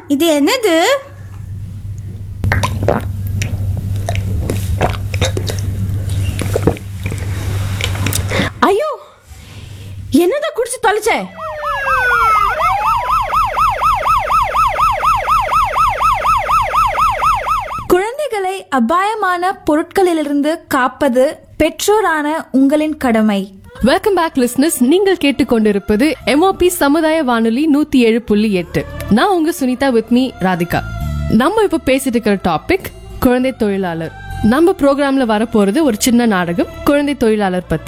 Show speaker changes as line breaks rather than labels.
இது என்னது
ஐயோ என்னதான் குடிச்சு தொலைச்ச
குழந்தைகளை அபாயமான பொருட்களிலிருந்து காப்பது பெற்றோரான உங்களின் கடமை
வெல்கம் பேக் லிஸ்னஸ் நீங்கள் கேட்டுக்கொண்டிருப்பது எம்ஓபி சமுதாய வானொலி நூத்தி ஏழு புள்ளி எட்டு நான் உங்க சுனிதா வித் மீ ராதிகா நம்ம இப்ப பேசிட்டு இருக்கிற டாபிக் குழந்தை தொழிலாளர் நம்ம ப்ரோக்ராம்ல வரப்போறது ஒரு சின்ன நாடகம் குழந்தை தொழிலாளர் பத்தி